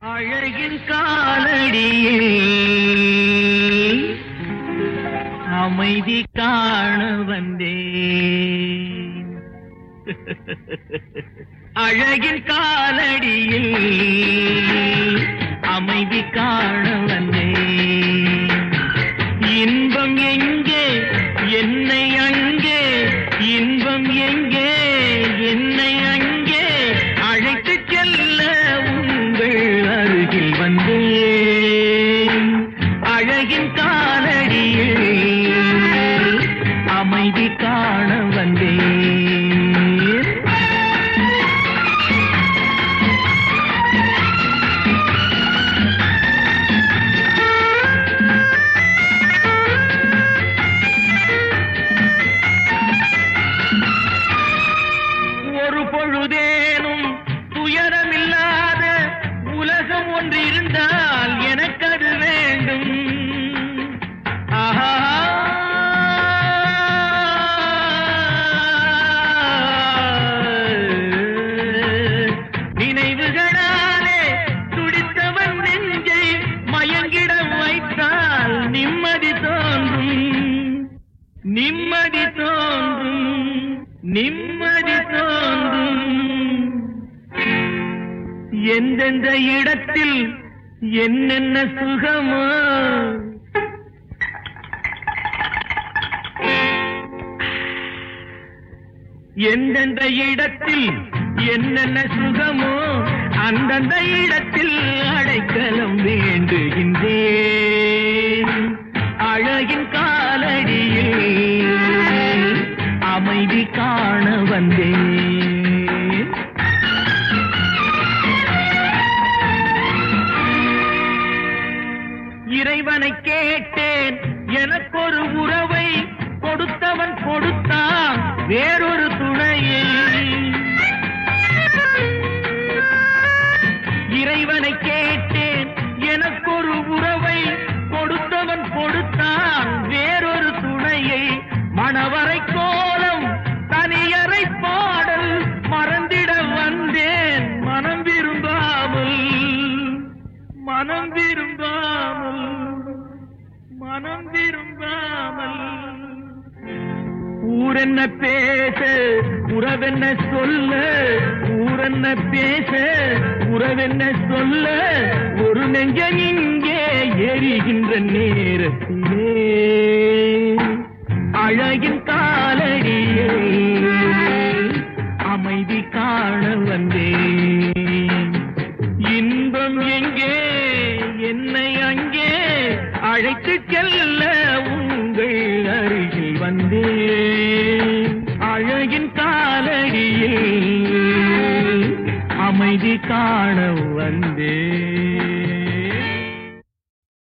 அழகின் காலடியில் அமைதி காண வந்தேன் அழகின் காலடியில் அமைதி காண வந்தேன் இன்பம் எங்கே என்னை அங்கே இன்பம் எங்கே என்னை அங்கே அழைத்து செல்ல உங்கள் அருகில் வந்தேன் அழகின் காலடியில் அமைதி காண வந்தேன் ஒரு பொழுதேனும் துயரமில்லாத உலகம் ஒன்று இருந்தால் எனக்கு அது வேண்டும் ஆஹா நினைவுகளாலே துடித்தவன் நெஞ்சை மயங்கிட வைத்தால் நிம்மதி தோன்றும் நிம்மதி தோன்றும் நிம்மதி தோன்றும் எந்தெந்த இடத்தில் என்னென்ன சுகமோ எந்தெந்த இடத்தில் என்னென்ன சுகமோ அந்தந்த இடத்தில் அடைக்கலம் வேண்டுகின்றேன் அழகின் காலடியில் அமைதி காண வந்தேன் இறைவனை கேட்டேன் எனக்கொரு உறவை கொடுத்தவன் கொடுத்தான் வேறொரு துணையை இறைவனை கேட்டேன் எனக்கொரு உறவை கொடுத்தவன் கொடுத்தான் வேறொரு துணையை மணவரை கோலம் தனியறை பாடல் மறந்திட வந்தேன் மனம் விரும்பாமல் மனம் விரும்பாமல் மனம் விரும்பாமல் ஊரென்ன பேச உறவென்ன சொல்ல ஊரென்ன பேச உறவென்ன சொல்ல ஒரு நெஞ்சம் இங்கே எரிகின்ற நேரத்திலே அழகின் காலடியே அமைதி காண வந்தேன் இன்பம் எங்கே என்னை அங்கே அழைத்து செல்ல உங்கள் அருகில் வந்தேன் அழகின் காலடியில் அமைதி காண வந்தேன்